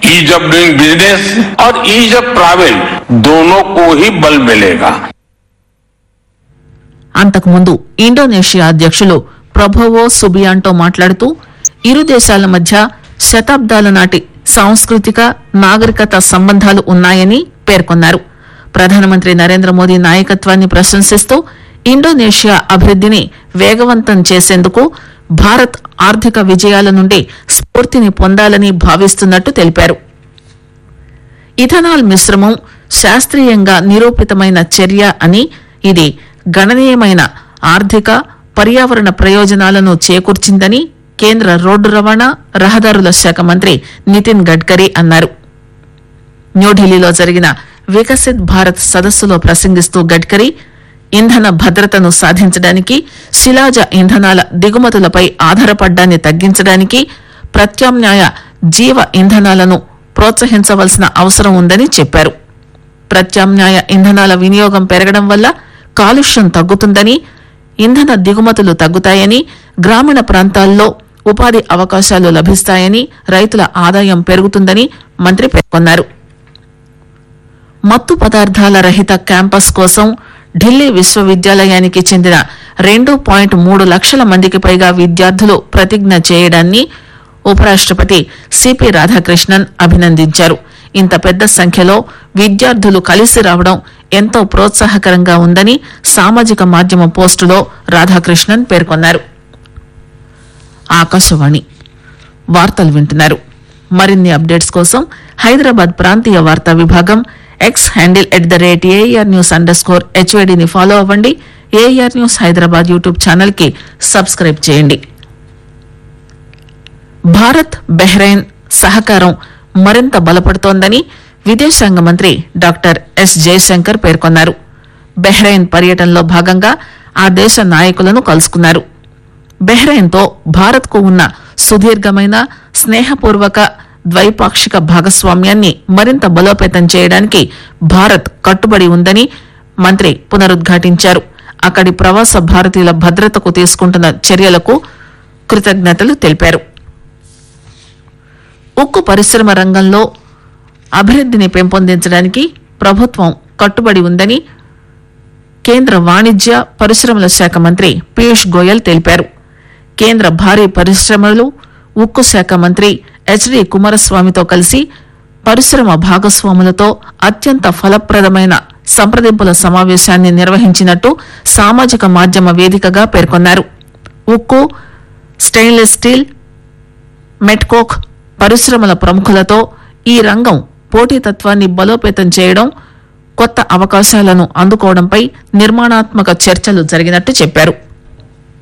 ease of doing business और ease of travel दोनों को ही बल मिलेगा అంతకుముందు ఇండోనేషియా అధ్యక్షులు ప్రభోవో సుబియాంటో మాట్లాడుతూ ఇరు దేశాల మధ్య శతాబ్దాల నాటి సాంస్కృతిక నాగరికత సంబంధాలు ఉన్నాయని పేర్కొన్నారు ప్రధానమంత్రి నరేంద్ర మోదీ నాయకత్వాన్ని ప్రశంసిస్తూ ఇండోనేషియా అభివృద్దిని వేగవంతం చేసేందుకు భారత్ ఆర్థిక విజయాల నుండి స్ఫూర్తిని పొందాలని భావిస్తున్నట్టు తెలిపారు ఇథనాల్ మిశ్రమం శాస్త్రీయంగా నిరూపితమైన చర్య అని ఇది గణనీయమైన ఆర్థిక పర్యావరణ ప్రయోజనాలను చేకూర్చిందని కేంద్ర రోడ్డు రవాణా రహదారుల శాఖ మంత్రి నితిన్ గడ్కరీ అన్నారు న్యూఢిల్లీలో జరిగిన వికసిత్ భారత్ సదస్సులో ప్రసంగిస్తూ గడ్కరీ ఇంధన భద్రతను సాధించడానికి శిలాజ ఇంధనాల దిగుమతులపై ఆధారపడ్డాన్ని తగ్గించడానికి ప్రత్యామ్నాయ జీవ ఇంధనాలను ప్రోత్సహించవలసిన అవసరం ఉందని చెప్పారు ప్రత్యామ్నాయ ఇంధనాల వినియోగం పెరగడం వల్ల కాలుష్యం తగ్గుతుందని ఇంధన దిగుమతులు తగ్గుతాయని గ్రామీణ ప్రాంతాల్లో ఉపాధి అవకాశాలు లభిస్తాయని రైతుల ఆదాయం పెరుగుతుందని మంత్రి పేర్కొన్నారు మత్తు పదార్థాల రహిత క్యాంపస్ కోసం ఢిల్లీ విశ్వవిద్యాలయానికి చెందిన రెండు పాయింట్ మూడు లక్షల మందికి పైగా విద్యార్థులు ప్రతిజ్ఞ చేయడాన్ని ఉపరాష్టపతి సిపి రాధాకృష్ణన్ అభినందించారు ఇంత పెద్ద సంఖ్యలో విద్యార్థులు కలిసి రావడం ఎంతో ప్రోత్సాహకరంగా ఉందని సామాజిక మాధ్యమ పోస్టులో రాధాకృష్ణన్ పేర్కొన్నారు ఆకాశవాణి వార్తలు వింటున్నారు మరిన్ని అప్డేట్స్ కోసం హైదరాబాద్ ప్రాంతీయ వార్తా విభాగం X handle at the rate AIR news underscore హెచ్వేడిని ఫాలో అవ్వండి AIR news Hyderabad YouTube channel కి సబ్స్క్రైబ్ చేయండి భారత్ బెహ్రెయిన్ సహకారం మరింత బలపడుతోందని విదేశాంగ మంత్రి డాక్టర్ ఎస్ జయశంకర్ పేర్కొన్నారు బెహ్రెయిన్ పర్యటనలో భాగంగా ఆ దేశ నాయకులను కలుసుకున్నారు బెహ్రెయిన్తో భారత్కు ఉన్న సుదీర్ఘమైన స్నేహపూర్వక ద్వైపాక్షిక భాగస్వామ్యాన్ని మరింత బలోపేతం చేయడానికి భారత్ కట్టుబడి ఉందని మంత్రి పునరుద్ఘాటించారు అక్కడి ప్రవాస భారతీయుల భద్రతకు తీసుకుంటున్న చర్యలకు కృతజ్ఞతలు తెలిపారు ఉక్కు పరిశ్రమ రంగంలో అభివృద్ధిని పెంపొందించడానికి ప్రభుత్వం కట్టుబడి ఉందని కేంద్ర వాణిజ్య పరిశ్రమల శాఖ మంత్రి పీయూష్ గోయల్ తెలిపారు కేంద్ర భారీ పరిశ్రమలు ఉక్కు శాఖ మంత్రి హెచ్డి కుమారస్వామితో కలిసి పరిశ్రమ భాగస్వాములతో అత్యంత ఫలప్రదమైన సంప్రదింపుల సమావేశాన్ని నిర్వహించినట్టు సామాజిక మాధ్యమ వేదికగా పేర్కొన్నారు ఉక్కు స్టెయిన్లెస్ స్టీల్ మెట్కోక్ పరిశ్రమల ప్రముఖులతో ఈ రంగం పోటీతత్వాన్ని బలోపేతం చేయడం కొత్త అవకాశాలను అందుకోవడంపై నిర్మాణాత్మక చర్చలు జరిగినట్టు చెప్పారు